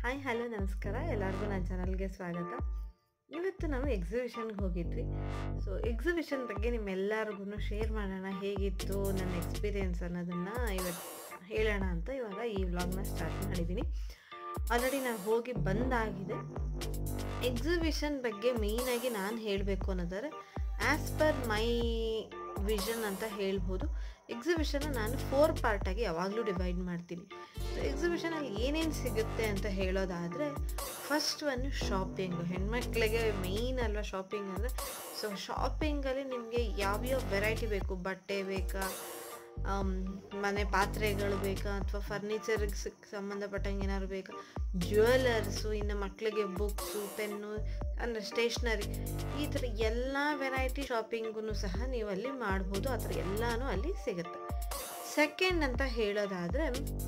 hi hello ನಮಸ್ಕಾರ ಎಲ್ಲರಿಗೂ ನನ್ನ ಚಾನಲ್ಗೆ ಸ್ವಾಗತ ಇವತ್ತು ನಾವು ಎಕ್ಸಿಬಿಷನ್ಗೆ ಹೋಗಿದ್ವಿ ಸೊ ಎಕ್ಸಿಬಿಷನ್ ಬಗ್ಗೆ ನಿಮ್ಮೆಲ್ಲರಿಗೂ ಶೇರ್ ಮಾಡೋಣ ಹೇಗಿತ್ತು ನನ್ನ ಎಕ್ಸ್ಪೀರಿಯೆನ್ಸ್ ಅನ್ನೋದನ್ನು ಇವತ್ತು ಹೇಳೋಣ ಅಂತ ಇವಾಗ ಈ ವ್ಲಾಗ್ನ ಸ್ಟಾರ್ಟ್ ಮಾಡಿದ್ದೀನಿ ಆಲ್ರೆಡಿ ನಾನು ಹೋಗಿ ಬಂದಾಗಿದೆ ಎಕ್ಸಿಬಿಷನ್ ಬಗ್ಗೆ ಮೇಯ್ನಾಗಿ ನಾನು ಹೇಳಬೇಕು ಅನ್ನೋದಾದ್ರೆ ಆ್ಯಸ್ ಪರ್ ಮೈ ವಿಷನ್ ಅಂತ ಹೇಳ್ಬೋದು ಎಕ್ಸಿಬಿಷನ್ನ ನಾನು ಫೋರ್ ಪಾರ್ಟಾಗಿ ಯಾವಾಗಲೂ ಡಿವೈಡ್ ಮಾಡ್ತೀನಿ ಸೊ ಎಕ್ಸಿಬಿಷನಲ್ಲಿ ಏನೇನು ಸಿಗುತ್ತೆ ಅಂತ ಹೇಳೋದಾದರೆ ಫಸ್ಟ್ ಒನ್ ಶಾಪಿಂಗು ಹೆಣ್ಮಕ್ಳಿಗೆ ಮೇಯ್ನ್ ಅಲ್ವಾ ಶಾಪಿಂಗ್ ಅಂದರೆ ಸೊ ಶಾಪಿಂಗಲ್ಲಿ ನಿಮಗೆ ಯಾವ್ಯಾವ ವೆರೈಟಿ ಬೇಕು ಬಟ್ಟೆ ಬೇಕಾ ಆಮ್, ಮನೆ ಪಾತ್ರೆಗಳು ಬೇಕಾ ಅಥವಾ ಫರ್ನಿಚರ್ಗೆ ಸಂಬಂಧಪಟ್ಟಂಗೆ ಏನಾದ್ರು ಬೇಕಾ ಜ್ಯುವೆಲರ್ಸು ಇನ್ನು ಮಕ್ಕಳಿಗೆ ಬುಕ್ಸು ಪೆನ್ನು ಅಂದರೆ ಸ್ಟೇಷ್ನರಿ ಈ ಥರ ಎಲ್ಲ ವೆರೈಟಿ ಶಾಪಿಂಗೂ ಸಹ ನೀವು ಅಲ್ಲಿ ಮಾಡ್ಬೋದು ಆ ಥರ ಎಲ್ಲನೂ ಅಲ್ಲಿ ಸಿಗುತ್ತೆ ಸೆಕೆಂಡ್ ಅಂತ ಹೇಳೋದಾದರೆ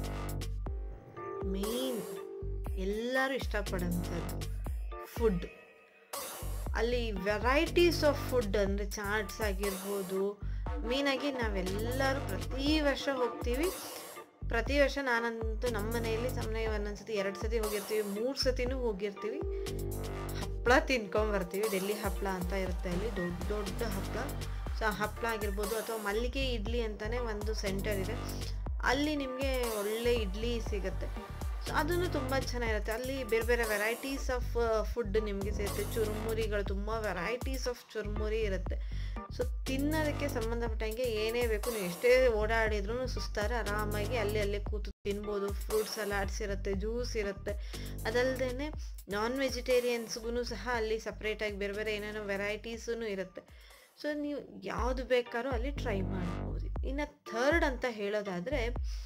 ಮೇನ್ ಎಲ್ಲರೂ ಇಷ್ಟಪಡೋಂಥದ್ದು ಫುಡ್ ಅಲ್ಲಿ ವೆರೈಟೀಸ್ ಆಫ್ ಫುಡ್ ಅಂದರೆ ಚಾಟ್ಸ್ ಆಗಿರ್ಬೋದು ಮೇನಾಗಿ ನಾವೆಲ್ಲರೂ ಪ್ರತಿ ವರ್ಷ ಹೋಗ್ತೀವಿ ಪ್ರತಿ ವರ್ಷ ನಾನಂತೂ ನಮ್ಮ ಮನೆಯಲ್ಲಿ ಸುಮ್ಮನೆ ಒಂದೊಂದ್ಸತಿ ಎರಡು ಸತಿ ಹೋಗಿರ್ತೀವಿ ಮೂರು ಸತಿನೂ ಹೋಗಿರ್ತೀವಿ ಹಪ್ಪಳ ತಿನ್ಕೊಂಬರ್ತೀವಿ ಡೆಲ್ಲಿ ಹಪ್ಪಳ ಅಂತ ಇರುತ್ತೆ ಅಲ್ಲಿ ದೊಡ್ಡ ದೊಡ್ಡ ಹಪ್ಪಳ ಸೊ ಆ ಹಪ್ಪಳ ಆಗಿರ್ಬೋದು ಅಥವಾ ಮಲ್ಲಿಗೆ ಇಡ್ಲಿ ಅಂತಲೇ ಒಂದು ಸೆಂಟರ್ ಇದೆ ಅಲ್ಲಿ ನಿಮಗೆ ಒಳ್ಳೆ ಇಡ್ಲಿ ಸಿಗುತ್ತೆ ಸೊ ಅದನ್ನು ತುಂಬ ಚೆನ್ನಾಗಿರುತ್ತೆ ಅಲ್ಲಿ ಬೇರೆ ಬೇರೆ ವೆರೈಟೀಸ್ ಆಫ್ ಫುಡ್ ನಿಮಗೆ ಸಿಗುತ್ತೆ ಚುರುಮುರಿಗಳು ತುಂಬ ವೆರೈಟೀಸ್ ಆಫ್ ಚುರುಮುರಿ ಇರುತ್ತೆ ಸೊ ತಿನ್ನೋದಕ್ಕೆ ಸಂಬಂಧಪಟ್ಟಂಗೆ ಏನೇ ಬೇಕು ನೀವು ಎಷ್ಟೇ ಓಡಾಡಿದ್ರೂ ಸುಸ್ತಾರೆ ಆರಾಮಾಗಿ ಅಲ್ಲಿ ಅಲ್ಲೇ ಕೂತು ತಿನ್ಬೋದು ಫ್ರೂಟ್ ಸಲಾಡ್ಸ್ ಇರುತ್ತೆ ಜ್ಯೂಸ್ ಇರುತ್ತೆ ಅದಲ್ಲದೆ ನಾನ್ ವೆಜಿಟೇರಿಯನ್ಸ್ಗೂ ಸಹ ಅಲ್ಲಿ ಸಪ್ರೇಟಾಗಿ ಬೇರೆ ಬೇರೆ ಏನೇನೋ ವೆರೈಟೀಸೂ ಇರುತ್ತೆ ಸೊ ನೀವು ಯಾವುದು ಬೇಕಾದ್ರೂ ಅಲ್ಲಿ ಟ್ರೈ ಮಾಡ್ಬೋದು ಇನ್ನು ಥರ್ಡ್ ಅಂತ ಹೇಳೋದಾದರೆ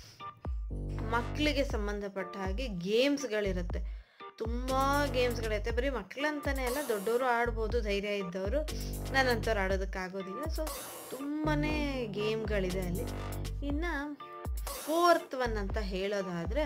ಮಕ್ಕಳಿಗೆ ಸಂಬಂಧಪಟ್ಟ ಹಾಗೆ ಗೇಮ್ಸ್ಗಳಿರುತ್ತೆ ತುಂಬ ಗೇಮ್ಸ್ಗಳಿರುತ್ತೆ ಬರೀ ಮಕ್ಕಳಂತಾನೆ ಅಲ್ಲ ದೊಡ್ಡವರು ಆಡ್ಬೋದು ಧೈರ್ಯ ಇದ್ದವರು ನನ್ನಂಥವ್ರು ಆಡೋದಕ್ಕಾಗೋದಿಲ್ಲ ಸೊ ತುಂಬಾ ಗೇಮ್ಗಳಿದೆ ಅಲ್ಲಿ ಇನ್ನು ಫೋರ್ತ್ ಒನ್ ಅಂತ ಹೇಳೋದಾದರೆ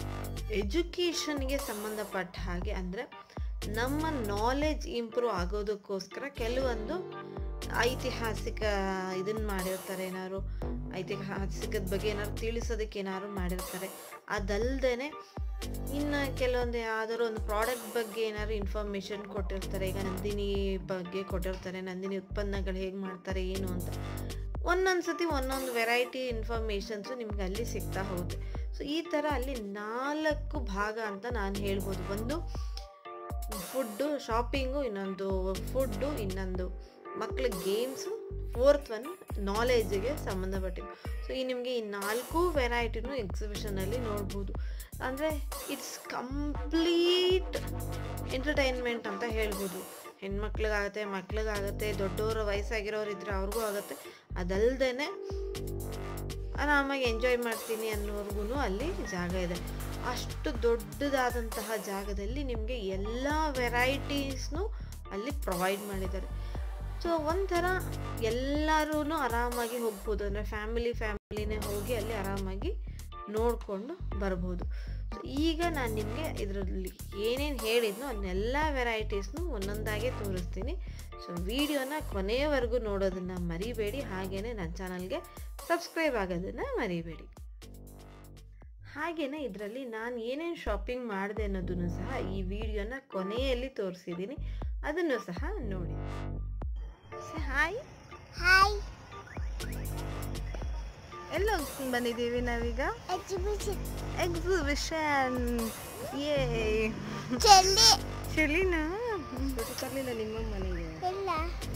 ಎಜುಕೇಷನ್ಗೆ ಸಂಬಂಧಪಟ್ಟ ಹಾಗೆ ಅಂದರೆ ನಮ್ಮ ನಾಲೆಜ್ ಇಂಪ್ರೂವ್ ಆಗೋದಕ್ಕೋಸ್ಕರ ಕೆಲವೊಂದು ಐತಿಹಾಸಿಕ ಇದನ್ನು ಮಾಡಿರ್ತಾರೆ ಏನಾದ್ರು ಐತಿಹಾಸಿಕದ ಬಗ್ಗೆ ಏನಾದ್ರು ತಿಳಿಸೋದಕ್ಕೆ ಏನಾದ್ರು ಮಾಡಿರ್ತಾರೆ ಅದಲ್ದೇ ಇನ್ನು ಕೆಲವೊಂದು ಯಾವ್ದಾದ್ರು ಒಂದು ಪ್ರಾಡಕ್ಟ್ ಬಗ್ಗೆ ಏನಾದ್ರು ಇನ್ಫಾರ್ಮೇಷನ್ ಕೊಟ್ಟಿರ್ತಾರೆ ಈಗ ನಂದಿನಿ ಬಗ್ಗೆ ಕೊಟ್ಟಿರ್ತಾರೆ ನಂದಿನಿ ಉತ್ಪನ್ನಗಳು ಹೇಗೆ ಮಾಡ್ತಾರೆ ಏನು ಅಂತ ಒಂದೊಂದು ಸತಿ ಒಂದೊಂದು ವೆರೈಟಿ ಇನ್ಫಾರ್ಮೇಷನ್ಸು ನಿಮ್ಗೆ ಅಲ್ಲಿ ಸಿಗ್ತಾ ಹೋಗುತ್ತೆ ಸೊ ಈ ಥರ ಅಲ್ಲಿ ನಾಲ್ಕು ಭಾಗ ಅಂತ ನಾನು ಹೇಳ್ಬೋದು ಒಂದು ಫುಡ್ಡು ಶಾಪಿಂಗು ಇನ್ನೊಂದು ಫುಡ್ಡು ಇನ್ನೊಂದು ಮಕ್ಕಳ ಗೇಮ್ಸು ಫೋರ್ತ್ ಒನ್ ನಾಲೆಜಿಗೆ ಸಂಬಂಧಪಟ್ಟಿದ್ದು ಸೊ ಈ ನಿಮಗೆ ಈ ನಾಲ್ಕು ವೆರೈಟಿನೂ ಎಕ್ಸಿಬಿಷನಲ್ಲಿ ನೋಡ್ಬೋದು ಅಂದರೆ ಇಟ್ಸ್ ಕಂಪ್ಲೀಟ್ ಎಂಟರ್ಟೈನ್ಮೆಂಟ್ ಅಂತ ಹೇಳ್ಬೋದು ಹೆಣ್ಮಕ್ಳಿಗಾಗುತ್ತೆ ಮಕ್ಳಿಗಾಗುತ್ತೆ ದೊಡ್ಡವರು ವಯಸ್ಸಾಗಿರೋರು ಇದ್ರೆ ಅವ್ರಿಗೂ ಆಗುತ್ತೆ ಅದಲ್ದೇ ಆರಾಮಾಗಿ ಎಂಜಾಯ್ ಮಾಡ್ತೀನಿ ಅನ್ನೋರ್ಗು ಅಲ್ಲಿ ಜಾಗ ಇದೆ ಅಷ್ಟು ದೊಡ್ಡದಾದಂತಹ ಜಾಗದಲ್ಲಿ ನಿಮಗೆ ಎಲ್ಲ ವೆರೈಟೀಸ್ನು ಅಲ್ಲಿ ಪ್ರೊವೈಡ್ ಮಾಡಿದ್ದಾರೆ ಸೊ ಒಂಥರ ಎಲ್ಲರೂ ಆರಾಮಾಗಿ ಹೋಗ್ಬೋದು ಅಂದರೆ ಫ್ಯಾಮಿಲಿ ಫ್ಯಾಮಿಲಿನೇ ಹೋಗಿ ಅಲ್ಲಿ ಆರಾಮಾಗಿ ನೋಡಿಕೊಂಡು ಬರ್ಬೋದು ಸೊ ಈಗ ನಾನು ನಿಮಗೆ ಇದರಲ್ಲಿ ಏನೇನು ಹೇಳಿದ್ನೋ ಅದನ್ನೆಲ್ಲ ವೆರೈಟೀಸ್ನು ಒಂದೊಂದಾಗೆ ತೋರಿಸ್ತೀನಿ ಸೊ ವಿಡಿಯೋನ ಕೊನೆಯವರೆಗೂ ನೋಡೋದನ್ನು ಮರಿಬೇಡಿ ಹಾಗೆಯೇ ನನ್ನ ಚಾನಲ್ಗೆ ಸಬ್ಸ್ಕ್ರೈಬ್ ಆಗೋದನ್ನು ಮರಿಬೇಡಿ ಹಾಗೆಯೇ ಇದರಲ್ಲಿ ನಾನು ಏನೇನು ಶಾಪಿಂಗ್ ಮಾಡಿದೆ ಅನ್ನೋದನ್ನು ಸಹ ಈ ವಿಡಿಯೋನ ಕೊನೆಯಲ್ಲಿ ತೋರಿಸಿದ್ದೀನಿ ಅದನ್ನು ಸಹ ನೋಡಿ ಹಾಯ್ ಹಾಯ್ ಎಲ್ಲ ಬಂದಿದ್ದೀವಿ ನಾವೀಗ ಎಕ್ಸಿಬಿಷನ್ ಎಕ್ಸಿಬಿಷನ್ ಏ ಚೆಲ್ಲಿ ಚಳಿನಾ ತರಲಿಲ್ಲ ನಿಮ್ಮ ಮನೆಗೆ ಇಲ್ಲ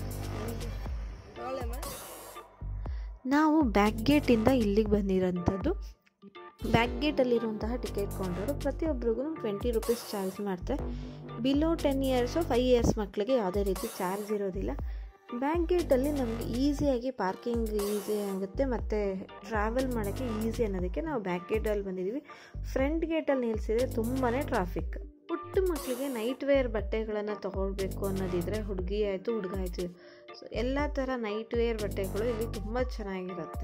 ನಾವು ಬ್ಯಾಕ್ ಗೇಟಿಂದ ಇಲ್ಲಿಗೆ ಬಂದಿರೋಂಥದ್ದು ಬ್ಯಾಕ್ ಗೇಟಲ್ಲಿರುವಂತಹ ಟಿಕೆಟ್ ಕೊಂಡವರು ಪ್ರತಿಯೊಬ್ಬರಿಗೂ ಟ್ವೆಂಟಿ ರುಪೀಸ್ ಚಾರ್ಜ್ ಮಾಡ್ತಾರೆ below ten years five years ಮಕ್ಕಳಿಗೆ ಯಾವುದೇ ರೀತಿ ಚಾರ್ಜ್ ಇರೋದಿಲ್ಲ ಬ್ಯಾಕ್ ಗೇಟಲ್ಲಿ ನಮಗೆ ಈಸಿಯಾಗಿ ಪಾರ್ಕಿಂಗ್ ಈಸಿ ಆಗುತ್ತೆ ಮತ್ತು ಟ್ರಾವೆಲ್ ಮಾಡೋಕ್ಕೆ ಈಸಿ ಅನ್ನೋದಕ್ಕೆ ನಾವು ಬ್ಯಾಕ್ ಗೇಟಲ್ಲಿ ಬಂದಿದ್ದೀವಿ ಫ್ರಂಟ್ ಗೇಟಲ್ಲಿ ನಿಲ್ಲಿಸಿದ್ರೆ ತುಂಬಾ ಟ್ರಾಫಿಕ್ ಪುಟ್ಟ ಮಕ್ಕಳಿಗೆ ನೈಟ್ ವೇರ್ ಬಟ್ಟೆಗಳನ್ನು ತೊಗೊಳ್ಬೇಕು ಅನ್ನೋದಿದ್ರೆ ಹುಡುಗಿ ಆಯಿತು ಹುಡುಗ ಆಯಿತು ಸೊ ಎಲ್ಲ ಥರ ನೈಟ್ ವೇರ್ ಬಟ್ಟೆಗಳು ಇಲ್ಲಿ ತುಂಬ ಚೆನ್ನಾಗಿರುತ್ತೆ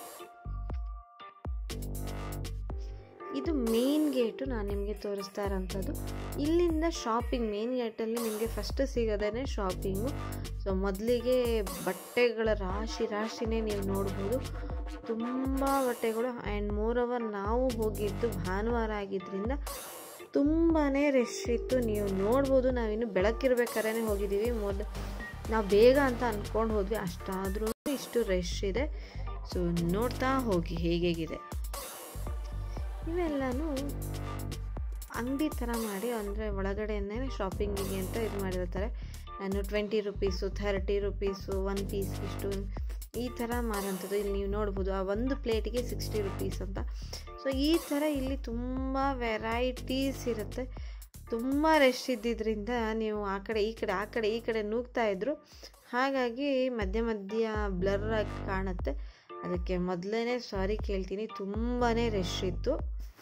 ಇದು ಮೇನ್ ಗೇಟು ನಾನು ನಿಮಗೆ ತೋರಿಸ್ತಾ ಇರೋಂಥದ್ದು ಇಲ್ಲಿಂದ ಶಾಪಿಂಗ್ ಮೇನ್ ಗೇಟಲ್ಲಿ ನಿಮಗೆ ಫಸ್ಟ್ ಸಿಗೋದೇ ಶಾಪಿಂಗು ಸೊ ಮೊದಲಿಗೆ ಬಟ್ಟೆಗಳ ರಾಶಿ ರಾಶಿನೇ ನೀವು ನೋಡ್ಬೋದು ತುಂಬ ಬಟ್ಟೆಗಳು ಆ್ಯಂಡ್ ಮೋರ್ ಓವರ್ ನಾವು ಹೋಗಿದ್ದು ಭಾನುವಾರ ಆಗಿದ್ದರಿಂದ ತುಂಬಾ ರಶ್ ಇತ್ತು ನೀವು ನೋಡ್ಬೋದು ನಾವಿನ್ನು ಬೆಳಕಿರ್ಬೇಕಾದ್ರೆ ಹೋಗಿದ್ದೀವಿ ಮೊದಲು ನಾವು ಬೇಗ ಅಂತ ಅಂದ್ಕೊಂಡು ಹೋದ್ವಿ ಅಷ್ಟಾದ್ರೂ ಇಷ್ಟು ರಶ್ ಇದೆ ಸೊ ನೋಡ್ತಾ ಹೋಗಿ ಹೇಗೇಗಿದೆ ಇವೆಲ್ಲನೂ ಅಂಗಡಿ ಥರ ಮಾಡಿ ಅಂದರೆ ಒಳಗಡೆನೇ ಶಾಪಿಂಗಿಗೆ ಅಂತ ಇದು ಮಾಡಿರ್ತಾರೆ ನಾನು twenty rupees thirty rupees one piece ಇಷ್ಟು ಈ ಥರ ಮಾರೋಂಥದ್ದು ಇಲ್ಲಿ ನೀವು ನೋಡ್ಬೋದು ಆ ಒಂದು ಪ್ಲೇಟಿಗೆ ಸಿಕ್ಸ್ಟಿ ರುಪೀಸ್ ಅಂತ ಸೊ ಈ ಥರ ಇಲ್ಲಿ ತುಂಬ ವೆರೈಟೀಸ್ ಇರುತ್ತೆ ತುಂಬ ರಶ್ ಇದ್ದಿದ್ದರಿಂದ ನೀವು ಆ ಕಡೆ ಈ ಕಡೆ ಆ ಕಡೆ ಈ ಕಡೆ ನೂಗ್ತಾ ಇದ್ರು ಹಾಗಾಗಿ ಮಧ್ಯ ಮಧ್ಯ ಬ್ಲರ್ ಆಗಿ ಕಾಣುತ್ತೆ ಅದಕ್ಕೆ ಮೊದಲೇ ಸಾರಿ ಕೇಳ್ತೀನಿ ತುಂಬಾ ರಶ್ ಇತ್ತು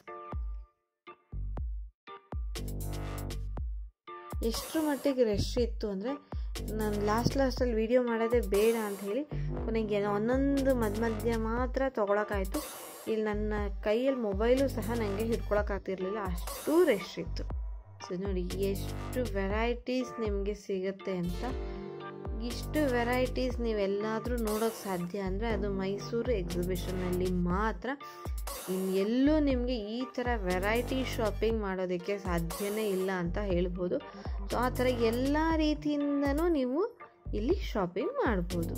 ಎಷ್ಟರ ಮಟ್ಟಿಗೆ ರಶ್ ಇತ್ತು ಅಂದರೆ ನಾನು ಲಾಸ್ಟ್ ಲಾಸ್ಟಲ್ಲಿ ವೀಡಿಯೋ ಮಾಡೋದೇ ಬೇಡ ಅಂತ ಹೇಳಿ ಕೊನೆಗೆ ಒಂದೊಂದು ಮಧ್ಯ ಮಧ್ಯ ಮಾತ್ರ ತೊಗೊಳಕ್ಕಾಯ್ತು ಇಲ್ಲಿ ನನ್ನ ಕೈಯಲ್ಲಿ ಮೊಬೈಲು ಸಹ ನನಗೆ ಹಿಡ್ಕೊಳಕ್ಕಾಗ್ತಿರ್ಲಿಲ್ಲ ಅಷ್ಟು ರಶ್ ಇತ್ತು ಸೊ ನೋಡಿ ಎಷ್ಟು ವೆರೈಟೀಸ್ ನಿಮಗೆ ಸಿಗುತ್ತೆ ಅಂತ ಇಷ್ಟು ವೆರೈಟೀಸ್ ನೀವೆಲ್ಲಾದರೂ ನೋಡೋಕ್ಕೆ ಸಾಧ್ಯ ಅಂದರೆ ಅದು ಮೈಸೂರು ಎಕ್ಸಿಬಿಷನ್ನಲ್ಲಿ ಮಾತ್ರ ಎಲ್ಲೂ ನಿಮಗೆ ಈ ಥರ ವೆರೈಟಿ ಶಾಪಿಂಗ್ ಮಾಡೋದಕ್ಕೆ ಸಾಧ್ಯನೇ ಇಲ್ಲ ಅಂತ ಹೇಳ್ಬೋದು ಸೊ ಆ ಥರ ಎಲ್ಲ ರೀತಿಯಿಂದನೂ ನೀವು ಇಲ್ಲಿ ಶಾಪಿಂಗ್ ಮಾಡ್ಬೋದು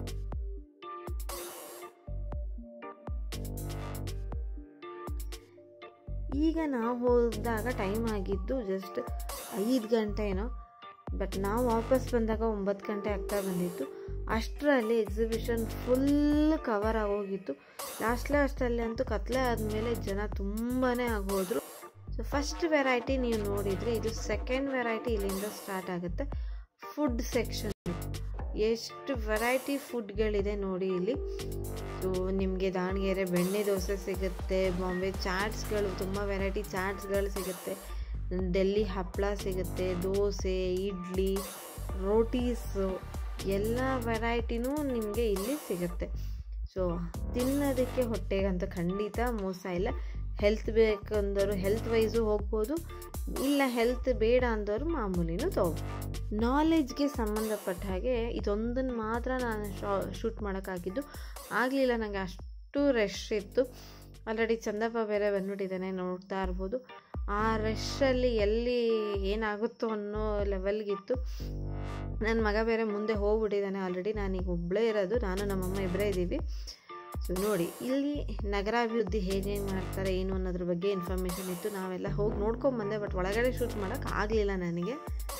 ಈಗ ನಾವು ಹೋದಾಗ ಟೈಮ್ ಆಗಿದ್ದು ಜಸ್ಟ್ ಐದು ಗಂಟೆ ಏನೋ ಬಟ್ ನಾವು ವಾಪಸ್ ಬಂದಾಗ ಒಂಬತ್ತು ಗಂಟೆ ಆಗ್ತಾ ಬಂದಿತ್ತು ಅಷ್ಟರಲ್ಲಿ ಎಕ್ಸಿಬಿಷನ್ ಫುಲ್ ಕವರ್ ಆಗೋಗಿತ್ತು ಲಾಸ್ಟ್ ಲಾಸ್ಟಲ್ಲಿ ಅಂತೂ ಕತ್ಲೆ ಆದಮೇಲೆ ಜನ ತುಂಬಾ ಆಗೋದ್ರು ಸೊ ಫಸ್ಟ್ ವೆರೈಟಿ ನೀವು ನೋಡಿದರೆ ಇದು ಸೆಕೆಂಡ್ ವೆರೈಟಿ ಇಲ್ಲಿಂದ ಸ್ಟಾರ್ಟ್ ಆಗುತ್ತೆ ಫುಡ್ ಸೆಕ್ಷನ್ ಎಷ್ಟು ವೆರೈಟಿ ಫುಡ್ಗಳಿದೆ ನೋಡಿ ಇಲ್ಲಿ ಸೊ ನಿಮಗೆ ದಾವಣಗೆರೆ ಬೆಣ್ಣೆ ದೋಸೆ ಸಿಗುತ್ತೆ ಬಾಂಬೆ ಚಾಟ್ಸ್ಗಳು ತುಂಬ ವೆರೈಟಿ ಚಾಟ್ಸ್ಗಳು ಸಿಗುತ್ತೆ ಡೆಲ್ಲಿ ಹಪ್ಪಳ ಸಿಗುತ್ತೆ ದೋಸೆ ಇಡ್ಲಿ ರೋಟೀಸು ಎಲ್ಲ ವೆರೈಟಿನೂ ನಿಮಗೆ ಇಲ್ಲಿ ಸಿಗುತ್ತೆ ಸೊ ತಿನ್ನೋದಕ್ಕೆ ಹೊಟ್ಟೆಗಂತ ಖಂಡಿತ ಮೋಸ ಇಲ್ಲ ಹೆಲ್ತ್ ಬೇಕಂದವರು ಹೆಲ್ತ್ ವೈಸು ಹೋಗ್ಬೋದು ಇಲ್ಲ ಹೆಲ್ತ್ ಬೇಡ ಅಂದವರು ಮಾಮೂಲಿನೂ ತಗೋ ನಾಲೆಜ್ಗೆ ಸಂಬಂಧಪಟ್ಟ ಹಾಗೆ ಇದೊಂದನ್ನು ಮಾತ್ರ ನಾನು ಶಾ ಶೂಟ್ ಮಾಡೋಕ್ಕಾಗಿದ್ದು ಆಗಲಿಲ್ಲ ನನಗೆ ಅಷ್ಟು ರಶ್ ಇತ್ತು ಆಲ್ರೆಡಿ ಚಂದಪ್ಪ ಬೇರೆ ಬಂದ್ಬಿಟ್ಟಿದ್ದಾನೆ ನೋಡ್ತಾ ಇರ್ಬೋದು ಆ ರಶ್ಶಲ್ಲಿ ಎಲ್ಲಿ ಏನಾಗುತ್ತೋ ಅನ್ನೋ ಲೆವೆಲ್ಗಿತ್ತು ನನ್ನ ಮಗ ಬೇರೆ ಮುಂದೆ ಹೋಗ್ಬಿಟ್ಟಿದ್ದಾನೆ ಆಲ್ರೆಡಿ ನಾನೀಗ ಒಬ್ಬಳೇ ಇರೋದು ನಾನು ನಮ್ಮಮ್ಮ ಇಬ್ಬರೇ ಇದ್ದೀವಿ ಸೊ ನೋಡಿ ಇಲ್ಲಿ ನಗರಾಭಿವೃದ್ಧಿ ಹೇಗೆ ಮಾಡ್ತಾರೆ ಏನು ಅನ್ನೋದ್ರ ಬಗ್ಗೆ ಇನ್ಫಾರ್ಮೇಷನ್ ಇತ್ತು ನಾವೆಲ್ಲ ಹೋಗಿ ನೋಡ್ಕೊಂಬಂದೆ ಬಟ್ ಒಳಗಡೆ ಶೂಟ್ ಮಾಡೋಕ್ಕೆ ಆಗಲಿಲ್ಲ ನನಗೆ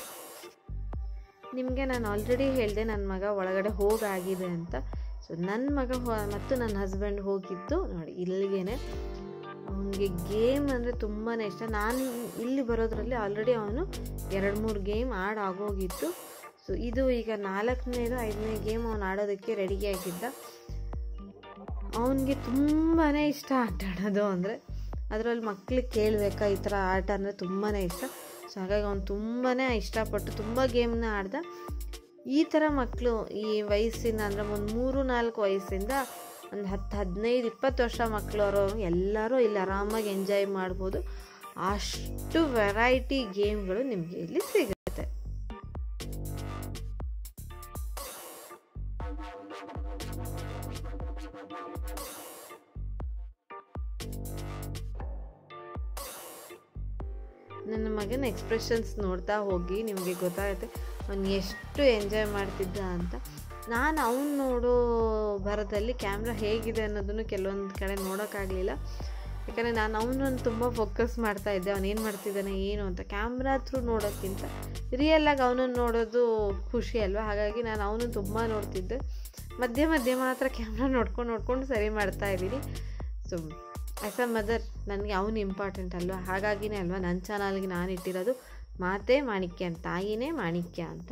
ನಿಮಗೆ ನಾನು ಆಲ್ರೆಡಿ ಹೇಳಿದೆ ನನ್ನ ಮಗ ಒಳಗಡೆ ಹೋಗಾಗಿದೆ ಅಂತ ಸೊ ನನ್ನ ಮಗ ಹೋ ಮತ್ತು ನನ್ನ ಹಸ್ಬೆಂಡ್ ಹೋಗಿದ್ದು ನೋಡಿ ಇಲ್ಲಿಗೇನೆ ಅವನಿಗೆ ಗೇಮ್ ಅಂದರೆ ತುಂಬಾ ಇಷ್ಟ ನಾನು ಇಲ್ಲಿ ಬರೋದ್ರಲ್ಲಿ ಆಲ್ರೆಡಿ ಅವನು ಎರಡು ಮೂರು ಗೇಮ್ ಆಡ್ ಆಗೋಗಿತ್ತು ಸೊ ಇದು ಈಗ ನಾಲ್ಕನೇದು ಐದನೇ ಗೇಮ್ ಅವನು ಆಡೋದಕ್ಕೆ ರೆಡಿಯಾಗಿದ್ದ ಅವನಿಗೆ ತುಂಬಾ ಇಷ್ಟ ಆಟ ಆಡೋದು ಅಂದರೆ ಅದರಲ್ಲಿ ಮಕ್ಳಿಗೆ ಕೇಳಬೇಕಾ ಈ ಥರ ಆಟ ಅಂದರೆ ತುಂಬಾ ಇಷ್ಟ ಸೊ ಹಾಗಾಗಿ ಅವ್ನು ತುಂಬಾ ಇಷ್ಟಪಟ್ಟು ತುಂಬ ಗೇಮ್ನ ಆಡ್ದ ಈ ಥರ ಮಕ್ಕಳು ಈ ವಯಸ್ಸಿನ ಅಂದರೆ ಒಂದು ಮೂರು ನಾಲ್ಕು ವಯಸ್ಸಿಂದ ಒಂದು ಹತ್ತು ಹದಿನೈದು ಇಪ್ಪತ್ತು ವರ್ಷ ಮಕ್ಕಳು ಅವರು ಎಲ್ಲರೂ ಇಲ್ಲಿ ಆರಾಮಾಗಿ ಎಂಜಾಯ್ ಮಾಡ್ಬೋದು ಅಷ್ಟು ವೆರೈಟಿ ಗೇಮ್ಗಳು ನಿಮಗೆ ಇಲ್ಲಿ ಸಿಗುತ್ತೆ ನನ್ನ ಮಗನ ಎಕ್ಸ್ಪ್ರೆಷನ್ಸ್ ನೋಡ್ತಾ ಹೋಗಿ ನಿಮಗೆ ಗೊತ್ತಾಗುತ್ತೆ ಅವನು ಎಷ್ಟು ಎಂಜಾಯ್ ಮಾಡ್ತಿದ್ದ ಅಂತ ನಾನು ಅವ್ನು ನೋಡೋ ಭರದಲ್ಲಿ ಕ್ಯಾಮ್ರಾ ಹೇಗಿದೆ ಅನ್ನೋದನ್ನು ಕೆಲವೊಂದು ಕಡೆ ನೋಡೋಕ್ಕಾಗಲಿಲ್ಲ ಯಾಕಂದರೆ ನಾನು ಅವನನ್ನು ತುಂಬ ಫೋಕಸ್ ಮಾಡ್ತಾ ಇದ್ದೆ ಅವನು ಏನು ಮಾಡ್ತಿದ್ದಾನೆ ಏನು ಅಂತ ಕ್ಯಾಮ್ರಾ ಥ್ರೂ ನೋಡೋಕ್ಕಿಂತ ರಿಯಲ್ಲಾಗಿ ಅವನನ್ನು ನೋಡೋದು ಖುಷಿ ಅಲ್ವಾ ಹಾಗಾಗಿ ನಾನು ಅವನು ತುಂಬ ನೋಡ್ತಿದ್ದೆ ಮಧ್ಯೆ ಮಧ್ಯೆ ಮಾತ್ರ ಕ್ಯಾಮ್ರಾ ನೋಡ್ಕೊಂಡು ನೋಡ್ಕೊಂಡು ಸರಿ ಮಾಡ್ತಾ ಇದ್ದೀನಿ ಸೊ ಆ್ಯಸ್ ಅ ಮದರ್ ನನಗೆ ಅವನು ಇಂಪಾರ್ಟೆಂಟ್ ಅಲ್ವಾ ಹಾಗಾಗಿನೇ ಅಲ್ವಾ ನನ್ನ ಚಾನಲ್ಗೆ ನಾನು ಇಟ್ಟಿರೋದು ಮಾತೇ ಮಾಣಿಕ್ಯ ಅಂತ ತಾಯಿನೇ ಮಾಣಿಕ್ಯ ಅಂತ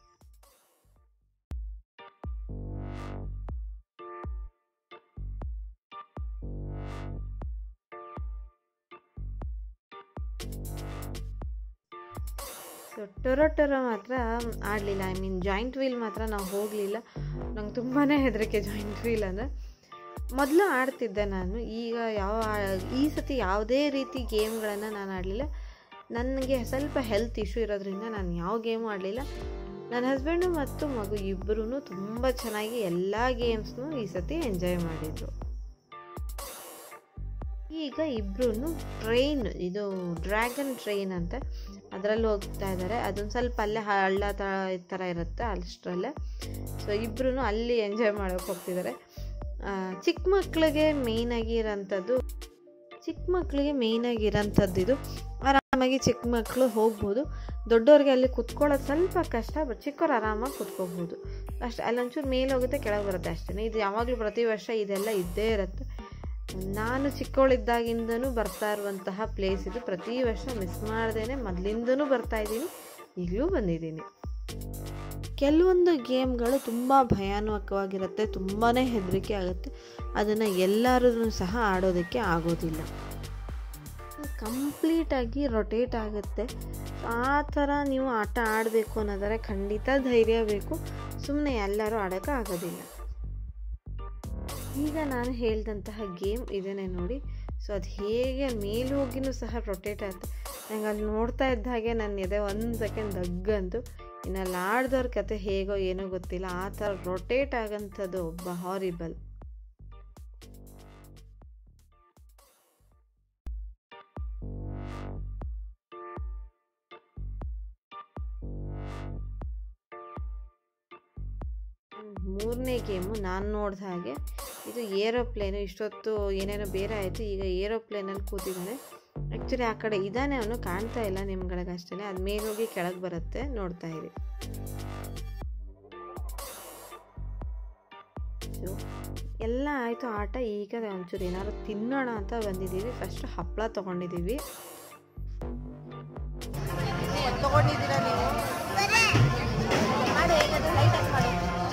ಸೊ ಟೊರೋ ಟೊರೋ ಮಾತ್ರ ಆಡಲಿಲ್ಲ ಐ ಮೀನ್ ಜಾಯಿಂಟ್ ವೀಲ್ ಮಾತ್ರ ನಾವು ಹೋಗಲಿಲ್ಲ ನಂಗೆ ತುಂಬಾ ಹೆದರಿಕೆ ಜಾಯಿಂಟ್ ವೀಲ್ ಅಂದರೆ ಮೊದಲು ಆಡ್ತಿದ್ದೆ ನಾನು ಈಗ ಯಾವ ಈ ಸತಿ ಯಾವುದೇ ರೀತಿ ಗೇಮ್ಗಳನ್ನು ನಾನು ಆಡಲಿಲ್ಲ ನನಗೆ ಸ್ವಲ್ಪ ಹೆಲ್ತ್ ಇಶ್ಯೂ ಇರೋದ್ರಿಂದ ನಾನು ಯಾವ ಗೇಮು ಆಡಲಿಲ್ಲ ನನ್ನ ಹಸ್ಬೆಂಡು ಮತ್ತು ಮಗು ಇಬ್ಬರೂ ತುಂಬ ಚೆನ್ನಾಗಿ ಎಲ್ಲ ಗೇಮ್ಸ್ನು ಈ ಸತಿ ಎಂಜಾಯ್ ಮಾಡಿದರು ಈಗ ಇಬ್ರು ಟ್ರೈನ್ ಇದು ಡ್ರ್ಯಾಗನ್ ಟ್ರೈನ್ ಅಂತ ಅದರಲ್ಲಿ ಹೋಗ್ತಾ ಇದ್ದಾರೆ ಅದೊಂದು ಸ್ವಲ್ಪ ಅಲ್ಲೇ ಹಳ್ಳ ತ ಥರ ಇರುತ್ತೆ ಅಷ್ಟರಲ್ಲೇ ಸೊ ಇಬ್ರು ಅಲ್ಲಿ ಎಂಜಾಯ್ ಮಾಡೋಕೆ ಹೋಗ್ತಿದ್ದಾರೆ ಆ, ಚಿಕ್ಕ ಮಕ್ಕಳಿಗೆ ಮೇಯ್ನಾಗಿ ಇರೋಂಥದ್ದು ಚಿಕ್ಕ ಮಕ್ಕಳಿಗೆ ಮೇಯ್ನಾಗಿ ಇರೋಂಥದ್ದು ಇದು ಆರಾಮಾಗಿ ಚಿಕ್ಕ ಮಕ್ಕಳು ಹೋಗ್ಬೋದು ದೊಡ್ಡವ್ರಿಗೆ ಅಲ್ಲಿ ಕುತ್ಕೊಳ್ಳೋದು ಸ್ವಲ್ಪ ಕಷ್ಟ ಬಟ್ ಚಿಕ್ಕವ್ರು ಆರಾಮಾಗಿ ಕುತ್ಕೋಬೋದು ಅಷ್ಟೇ ಅಲ್ಲೊಂಚೂರು ಮೇಲೆ ಹೋಗುತ್ತೆ ಕೆಳಗೆ ಬರುತ್ತೆ ಅಷ್ಟೇ ಇದು ಯಾವಾಗಲೂ ಪ್ರತಿ ವರ್ಷ ಇದೆಲ್ಲ ಇದ್ದೇ ಇರುತ್ತೆ ನಾನು ಚಿಕ್ಕವಳಿದ್ದಾಗಿಂದನೂ ಬರ್ತಾ ಇರುವಂತಹ ಪ್ಲೇಸ್ ಇದು ಪ್ರತಿ ವರ್ಷ ಮಿಸ್ ಮಾಡ್ದೇನೆ ಮೊದಲಿಂದನೂ ಬರ್ತಾ ಇದ್ದೀನಿ ಈಗಲೂ ಬಂದಿದ್ದೀನಿ ಕೆಲವೊಂದು ಗೇಮ್ಗಳು ತುಂಬ ಭಯಾನಕವಾಗಿರುತ್ತೆ ತುಂಬಾ ಹೆದರಿಕೆ ಆಗುತ್ತೆ ಅದನ್ನು ಎಲ್ಲರೂ ಸಹ ಆಡೋದಕ್ಕೆ ಆಗೋದಿಲ್ಲ ಕಂಪ್ಲೀಟಾಗಿ ರೊಟೇಟ್ ಆಗುತ್ತೆ ಆ ಥರ ನೀವು ಆಟ ಆಡಬೇಕು ಅನ್ನೋದಾದ್ರೆ ಖಂಡಿತ ಧೈರ್ಯ ಬೇಕು ಸುಮ್ಮನೆ ಎಲ್ಲರೂ ಆಡೋಕ್ಕೆ ಆಗೋದಿಲ್ಲ ಈಗ ನಾನು ಹೇಳಿದಂತಹ ಗೇಮ್ ಇದೇನೆ ನೋಡಿ ಸೊ ಅದು ಹೇಗೆ ಮೇಲೆ ಹೋಗಿನೂ ಸಹ ರೊಟೇಟ್ ಆಗುತ್ತೆ ನಂಗೆ ಅಲ್ಲಿ ನೋಡ್ತಾ ಇದ್ದ ಹಾಗೆ ನನ್ನ ಎದೆ ಒಂದು ಸೆಕೆಂಡ್ ದಗ್ಗಂತು ಇನ್ನು ಅಲ್ಲಿ ಆಡ್ದವ್ರ ಕತೆ ಹೇಗೋ ಏನೋ ಗೊತ್ತಿಲ್ಲ ಆ ಥರ ರೊಟೇಟ್ ಆಗೋಂಥದ್ದು ಒಬ್ಬ ಹಾರಿಬಲ್ ಮೂರನೇ ಗೇಮು ನಾನು ನೋಡಿದ ಹಾಗೆ ಇದು ಏರೋಪ್ಲೇನು ಇಷ್ಟೊತ್ತು ಏನೇನೋ ಬೇರೆ ಆಯಿತು ಈಗ ಏರೋಪ್ಲೇನಲ್ಲಿ ಕೂತಿದ್ದಾನೆ ಆ್ಯಕ್ಚುಲಿ ಆ ಕಡೆ ಇದ್ದಾನೆ ಅವನು ಕಾಣ್ತಾ ಇಲ್ಲ ನಿಮ್ಗಳಿಗೆ ಅಷ್ಟೇ ಅದು ಮೇಲೋಗಿ ಕೆಳಗೆ ಬರುತ್ತೆ ನೋಡ್ತಾ ಇರಿ So, ಎಲ್ಲ ಆಯಿತು ಆಟ ಈಗ ಒಂಚೂರು ಏನಾದ್ರು ತಿನ್ನೋಣ ಅಂತ ಬಂದಿದ್ದೀವಿ ಫಸ್ಟ್ ಹಪ್ಪಳ ತೊಗೊಂಡಿದ್ದೀವಿ ತಗೊಂಡಿದ್ದೀರಾ ನೀವು ಮಾಡು ಹೇಗಾದ್ರೆ ಲೈಟಾಗಿ ಮಾಡು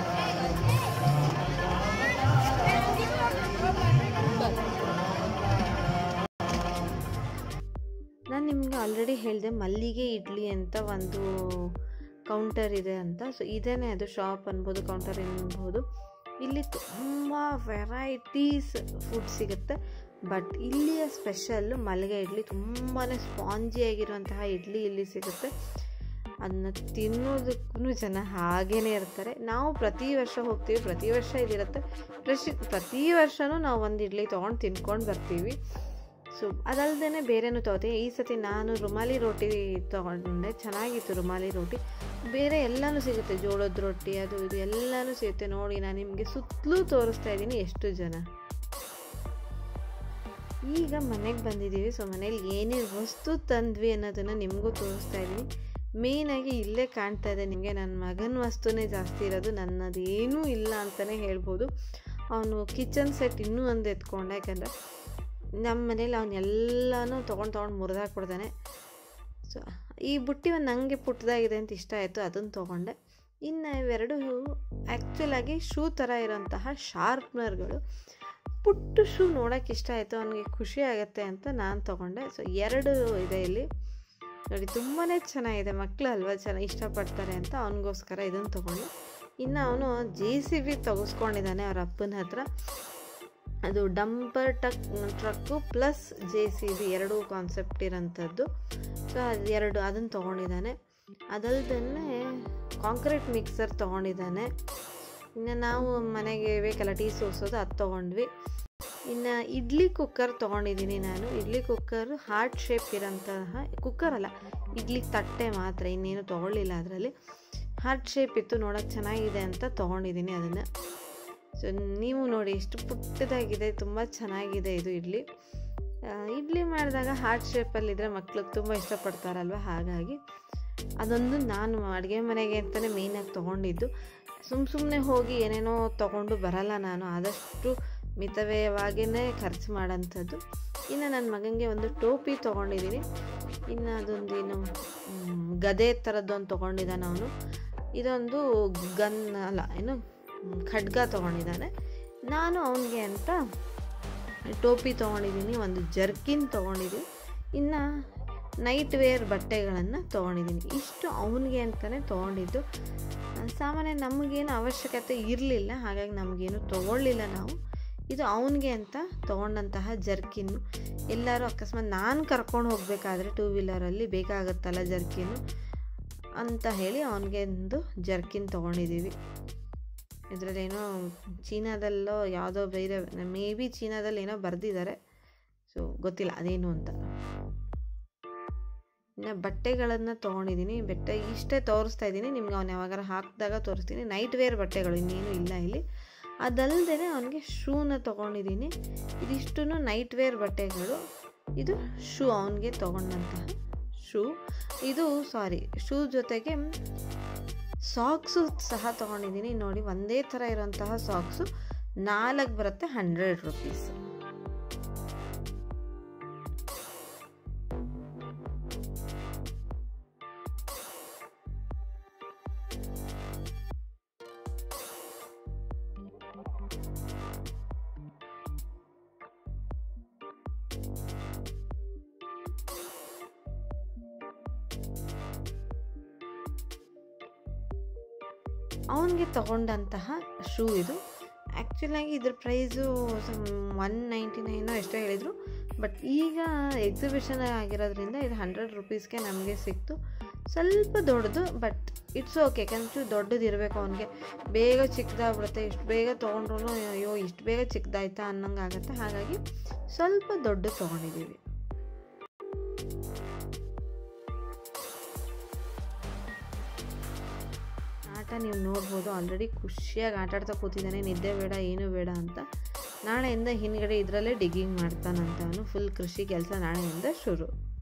ನಾನು ನಿಮಗೆ ಆಲ್ರೆಡಿ ಹೇಳಿದೆ ಮಲ್ಲಿಗೆ ಇಡ್ಲಿ ಅಂತ ಒಂದು ಕೌಂಟರ್ ಇದೆ ಅಂತ ಸೊ ಇದೇನೆ ಅದು ಶಾಪ್ ಅನ್ಬೋದು ಕೌಂಟರ್ ಅನ್ಬೋದು ಇಲ್ಲಿ ತುಂಬ ವೆರೈಟೀಸ್ ಫುಡ್ ಸಿಗುತ್ತೆ ಬಟ್ ಇಲ್ಲಿಯ ಸ್ಪೆಷಲ್ಲು ಮಲ್ಲಿಗೆ ಇಡ್ಲಿ ತುಂಬಾ ಸ್ಪಾಂಜಿಯಾಗಿರುವಂತಹ ಇಡ್ಲಿ ಇಲ್ಲಿ ಸಿಗುತ್ತೆ ಅದನ್ನ ತಿನ್ನೋದಕ್ಕೂ ಜನ ಹಾಗೇ ಇರ್ತಾರೆ ನಾವು ಪ್ರತಿ ವರ್ಷ ಹೋಗ್ತೀವಿ ಪ್ರತಿ ವರ್ಷ ಇದಿರುತ್ತೆ ಪ್ರತಿ ಪ್ರತಿ ವರ್ಷವೂ ನಾವು ಒಂದು ಇಡ್ಲಿ ತೊಗೊಂಡು ತಿನ್ಕೊಂಡು ಬರ್ತೀವಿ ಸೊ ಅದಲ್ಲದೆ ಬೇರೆನೂ ತೊಗೋತೀವಿ ಈ ಸತಿ ನಾನು ರುಮಾಲಿ ರೋಟಿ ತೊಗೊಂಡೆ ಚೆನ್ನಾಗಿತ್ತು ರುಮಾಲಿ ರೋಟಿ ಬೇರೆ ಎಲ್ಲನೂ ಸಿಗುತ್ತೆ ಜೋಳದ ರೊಟ್ಟಿ ಅದು ಇದು ಎಲ್ಲನೂ ಸಿಗುತ್ತೆ ನೋಡಿ ನಾನು ನಿಮಗೆ ಸುತ್ತಲೂ ತೋರಿಸ್ತಾ ಇದ್ದೀನಿ ಎಷ್ಟು ಜನ ಈಗ ಮನೆಗೆ ಬಂದಿದ್ದೀವಿ ಸೊ ಮನೇಲಿ ಏನೇನು ವಸ್ತು ತಂದ್ವಿ ಅನ್ನೋದನ್ನು ನಿಮಗೂ ತೋರಿಸ್ತಾ ಇದ್ದೀನಿ ಮೇಯ್ನಾಗಿ ಇಲ್ಲೇ ಕಾಣ್ತಾ ಇದೆ ನಿಮಗೆ ನನ್ನ ಮಗನ ವಸ್ತುನೇ ಜಾಸ್ತಿ ಇರೋದು ನನ್ನದೇನೂ ಇಲ್ಲ ಅಂತಲೇ ಹೇಳ್ಬೋದು ಅವನು ಕಿಚನ್ ಸೆಟ್ ಇನ್ನೂ ಒಂದು ಎತ್ಕೊಂಡೆ ಯಾಕಂದರೆ ನಮ್ಮ ಮನೇಲಿ ಅವನು ಎಲ್ಲನೂ ತೊಗೊಂಡು ತೊಗೊಂಡು ಮುರಿದಾಕ್ಬಿಡ್ತಾನೆ ಸೊ ಈ ಬುಟ್ಟಿ ಒಂದು ನನಗೆ ಪುಟ್ಟದಾಗಿದೆ ಅಂತ ಇಷ್ಟ ಆಯಿತು ಅದನ್ನು ತೊಗೊಂಡೆ ಇನ್ನು ಇವೆರಡು ಆ್ಯಕ್ಚುಲಾಗಿ ಶೂ ಥರ ಇರೋಂತಹ ಶಾರ್ಪ್ನರ್ಗಳು ಪುಟ್ಟು ಶೂ ನೋಡೋಕೆ ಇಷ್ಟ ಆಯಿತು ಅವನಿಗೆ ಖುಷಿ ಆಗುತ್ತೆ ಅಂತ ನಾನು ತೊಗೊಂಡೆ ಸೊ ಎರಡು ಇದೆ ಇಲ್ಲಿ ನೋಡಿ ತುಂಬಾ ಚೆನ್ನಾಗಿದೆ ಮಕ್ಕಳು ಅಲ್ವಾ ಚೆನ್ನಾಗಿ ಇಷ್ಟಪಡ್ತಾರೆ ಅಂತ ಅವನಿಗೋಸ್ಕರ ಇದನ್ನು ತೊಗೊಂಡೆ ಇನ್ನು ಅವನು ಜೆ ಸಿ ಬಿ ತೆಗೆಸ್ಕೊಂಡಿದ್ದಾನೆ ಅವ್ರ ಅಪ್ಪನ ಹತ್ರ ಅದು ಡಂಪರ್ ಟಕ್ truck plus J C B ಎರಡೂ ಕಾನ್ಸೆಪ್ಟ್ ಇರೋಂಥದ್ದು ಸೊ ಅದು ಎರಡು ಅದನ್ನು ತೊಗೊಂಡಿದ್ದಾನೆ ಅದಲ್ದೇ ಕಾಂಕ್ರೀಟ್ ಮಿಕ್ಸರ್ ತೊಗೊಂಡಿದ್ದಾನೆ ಇನ್ನು ನಾವು ಮನೆಗೆ ಬೇಕಲ್ಲ ಟೀ ಸೋಸೋದು ಅದು ತೊಗೊಂಡ್ವಿ ಇನ್ನು ಇಡ್ಲಿ ಕುಕ್ಕರ್ ತೊಗೊಂಡಿದ್ದೀನಿ ನಾನು ಇಡ್ಲಿ ಕುಕ್ಕರ್ ಹಾರ್ಟ್ ಶೇಪ್ ಇರೋಂತಹ ಕುಕ್ಕರ್ ಅಲ್ಲ ಇಡ್ಲಿ ತಟ್ಟೆ ಮಾತ್ರ ಇನ್ನೇನು ತೊಗೊಳ್ಳಿಲ್ಲ ಅದರಲ್ಲಿ ಹಾರ್ಟ್ ಶೇಪ್ ಇತ್ತು ನೋಡೋಕೆ ಚೆನ್ನಾಗಿದೆ ಅಂತ ತೊಗೊಂಡಿದ್ದೀನಿ ಅದನ್ನು ಸೊ ನೀವು ನೋಡಿ ಎಷ್ಟು ಪುಟ್ಟದಾಗಿದೆ ತುಂಬ ಚೆನ್ನಾಗಿದೆ ಇದು ಇಡ್ಲಿ ಆ, ಇಡ್ಲಿ ಮಾಡಿದಾಗ ಹಾರ್ಟ್ ಶೇಪಲ್ಲಿದ್ದರೆ ಮಕ್ಳಿಗೆ ತುಂಬ ಇಷ್ಟಪಡ್ತಾರಲ್ವ ಹಾಗಾಗಿ ಅದೊಂದು ನಾನು ಅಡುಗೆ ಮನೆಗೆ ಅಂತಲೇ ಮೇಯ್ನಾಗಿ ತೊಗೊಂಡಿದ್ದು ಸುಮ್ಮ ಸುಮ್ಮನೆ ಹೋಗಿ ಏನೇನೋ ತೊಗೊಂಡು ಬರಲ್ಲ ನಾನು ಆದಷ್ಟು ಮಿತವ್ಯಯವಾಗಿಯೇ ಖರ್ಚು ಮಾಡೋಂಥದ್ದು ಇನ್ನು ನನ್ನ ಮಗನಿಗೆ ಒಂದು ಟೋಪಿ ತೊಗೊಂಡಿದ್ದೀನಿ ಇನ್ನು ಅದೊಂದು ಏನು ಮ್, ಗದೆ ಥರದ್ದೊಂದು ತೊಗೊಂಡಿದ್ದಾನೆ ಅವನು ಇದೊಂದು ಗನ್ ಅಲ್ಲ ಏನು ಮ್, ಖಡ್ಗ ತೊಗೊಂಡಿದ್ದಾನೆ ನಾನು ಅವನಿಗೆ ಅಂತ ಟೋಪಿ ತೊಗೊಂಡಿದ್ದೀನಿ ಒಂದು ಜರ್ಕಿನ್ ತೊಗೊಂಡಿದ್ದೀನಿ ಇನ್ನು ನೈಟ್ ವೇರ್ ಬಟ್ಟೆಗಳನ್ನು ತೊಗೊಂಡಿದ್ದೀನಿ ಇಷ್ಟು ಅವನಿಗೆ ಅಂತಲೇ ತೊಗೊಂಡಿದ್ದು ಆ, ಸಾಮಾನ್ಯ ನಮಗೇನು ಅವಶ್ಯಕತೆ ಇರಲಿಲ್ಲ ಹಾಗಾಗಿ ನಮಗೇನು ತೊಗೊಳ್ಳಿಲ್ಲ ನಾವು ಇದು ಅವನಿಗೆ ಅಂತ ತೊಗೊಂಡಂತಹ ಜರ್ಕಿನ್ನು ಎಲ್ಲರೂ ಅಕಸ್ಮಾತ್ ನಾನು ಕರ್ಕೊಂಡು ಹೋಗಬೇಕಾದ್ರೆ ಟೂ ವೀಲರಲ್ಲಿ ಬೇಕಾಗುತ್ತಲ್ಲ ಜರ್ಕಿನ್ನು ಅಂತ ಹೇಳಿ ಅವನಿಗೆ ಒಂದು ಜರ್ಕಿನ್ ತೊಗೊಂಡಿದ್ದೀವಿ ಇದರಲ್ಲೇನೋ ಚೀನಾದಲ್ಲೋ ಯಾವುದೋ ಬೇರೆ ಮೇ ಬಿ ಚೀನಾದಲ್ಲಿ ಏನೋ ಬರೆದಿದ್ದಾರೆ ಸೊ ಸೊ ಗೊತ್ತಿಲ್ಲ ಅದೇನು ಅಂತ ಇನ್ನು ಬಟ್ಟೆಗಳನ್ನು ತೊಗೊಂಡಿದ್ದೀನಿ ಬಟ್ಟೆ ಇಷ್ಟೇ ತೋರಿಸ್ತಾ ಇದ್ದೀನಿ ನಿಮ್ಗೆ ಅವ್ನು ಯಾವಾಗಾರ ಹಾಕಿದಾಗ ತೋರಿಸ್ತೀನಿ ನೈಟ್ ವೇರ್ ಬಟ್ಟೆಗಳು ಇನ್ನೇನು ಇಲ್ಲ ಇಲ್ಲಿ ಅದಲ್ಲದೆ ಅವನಿಗೆ ಶೂನ ತೊಗೊಂಡಿದ್ದೀನಿ ಇದಿಷ್ಟು ನೈಟ್ ವೇರ್ ಬಟ್ಟೆಗಳು ಇದು ಶೂ ಅವನಿಗೆ ತೊಗೊಂಡಂತಹ ಶೂ ಇದು ಸಾರಿ ಶೂ ಜೊತೆಗೆ ಸಾಕ್ಸು ಸಹ ತೊಗೊಂಡಿದ್ದೀನಿ ನೋಡಿ ಒಂದೇ ಥರ ಇರೋಂತಹ ಸಾಕ್ಸು ನಾಲ್ಕು ಬರುತ್ತೆ ಹಂಡ್ರೆಡ್ ರುಪೀಸ್ ಅವನಿಗೆ ತಗೊಂಡಂತಹ ಶೂ ಇದು ಆ್ಯಕ್ಚುಲಾಗಿ ಇದ್ರ ಪ್ರೈಸು ಒನ್ ನೈಂಟಿ ನೈನೋ ಎಷ್ಟೋ ಹೇಳಿದರು ಬಟ್ ಈಗ ಎಕ್ಸಿಬಿಷನ್ ಆಗಿರೋದ್ರಿಂದ ಇದು ಹಂಡ್ರೆಡ್ ರುಪೀಸ್ಗೆ ನಮಗೆ ಸಿಕ್ತು ಸ್ವಲ್ಪ ದೊಡ್ಡದು ಬಟ್ ಇಟ್ಸ್ ಓಕೆ ಯಾಕಂದ್ರೆ ದೊಡ್ಡದು ಇರಬೇಕು ಅವನಿಗೆ ಬೇಗ ಚಿಕ್ಕದಾಗ್ಬಿಡುತ್ತೆ ಇಷ್ಟು ಬೇಗ ತೊಗೊಂಡ್ರು ಅಯ್ಯೋ ಇಷ್ಟು ಬೇಗ ಚಿಕ್ಕದಾಯ್ತಾ ಅನ್ನಂಗೆ ಆಗುತ್ತೆ ಹಾಗಾಗಿ ಸ್ವಲ್ಪ ದೊಡ್ಡದು ತೊಗೊಂಡಿದ್ದೀವಿ ಆಟ ನೀವು ನೋಡ್ಬೋದು ಆಲ್ರೆಡಿ ಖುಷಿಯಾಗಿ ಆಟ ಆಡ್ತಾ ಕೂತಿದ್ದಾನೆ ನಿದ್ದೆ ಬೇಡ ಏನು ಬೇಡ ಅಂತ ನಾಳೆಯಿಂದ ಹಿಂದ್ಗಡೆ ಇದರಲ್ಲೇ ಡಿಗ್ಗಿಂಗ್ ಮಾಡ್ತಾನಂತ ಅವನು ಫುಲ್ ಕೃಷಿ ಕೆಲಸ ನಾಳೆಯಿಂದ ಶುರು